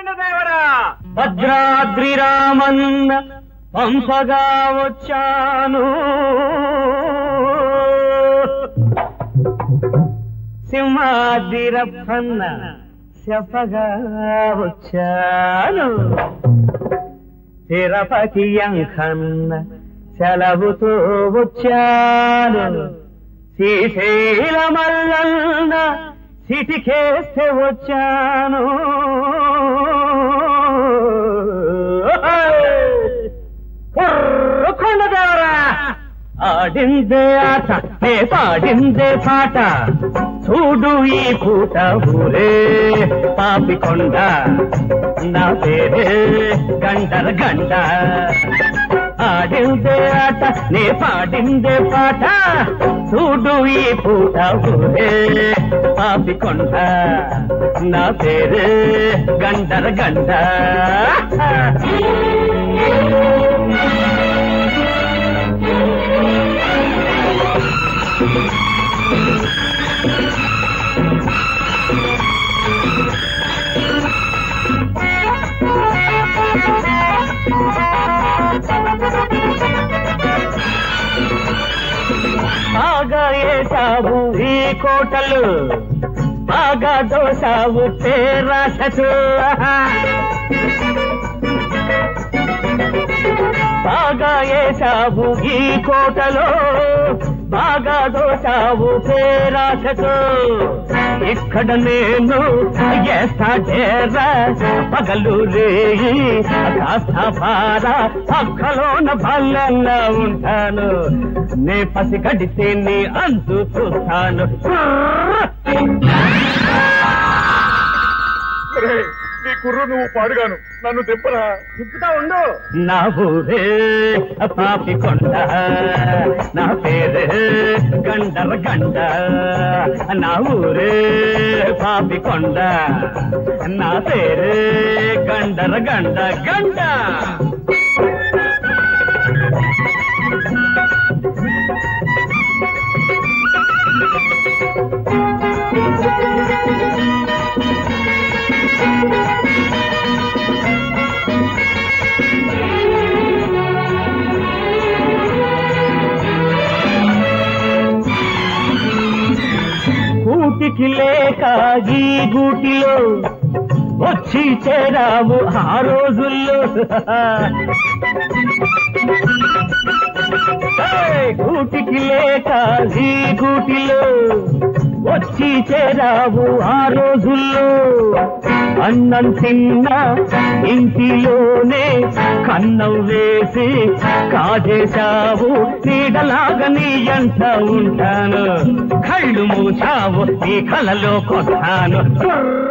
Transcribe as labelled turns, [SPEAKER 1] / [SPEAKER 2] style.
[SPEAKER 1] కొండదేవరా
[SPEAKER 2] భద్రాద్రి రామన్న పంపగా వచ్చాను సింహాదిరప్పన్న చెప్పగా వచ్చాను తిరుపతి అంకన్న సెలవుతో వచ్చాను శ్రీశైల మల్లన్న సిటికేస్తే వచ్చాను కొండదేవరా ఆడిందే ఆట నే పాడిందే పాట చూడు ఈ పూట ఊరే పాపికొండ నా పేరే గండర గండ ఆడిందే ఆట నే పాడిందే పాట చూడు ఈ పూట ఊరే పాపికొండ నా పేరే గండర గండ బాగా వేసావు ఈ కోటలు బాగా దోసావు పేరాసలు బాగా వేసావు ఈ కోటలో బాగా దోసావు పేరాసతో ఇక్కడ నేను చేస్తా డేరా పగలు రేయి కాస్త పార పక్కలోన భల్లెల్లా ఉంటాను నే పసి గడితే నీ అంతు చూస్తాను
[SPEAKER 1] ఒరేయ్, నీ కుర్రు నువ్వు పాడుగాను నన్ను దింపరా దింపుతా ఉండు
[SPEAKER 2] నా ఊరే పాపి కొండ నా పేరే గండర గండ నా ఊరే పాపి కొండ నా పేరే గండర గండ గండ కూటికి లేక ఈ గూటిలో వచ్చి చేరావు ఆ రోజుల్లో ఏయ్, కూటికి లేక ఈ గూటిలో వచ్చి చేరావు ఆ రోజుల్లో అన్నం తిన్నా ఇంటిలోనే కన్నం వేసి కాజేశావు నీడలాగా నీ ఎంట ఉంటాను కళ్ళు మూచావు నీ కలలో కొట్టాను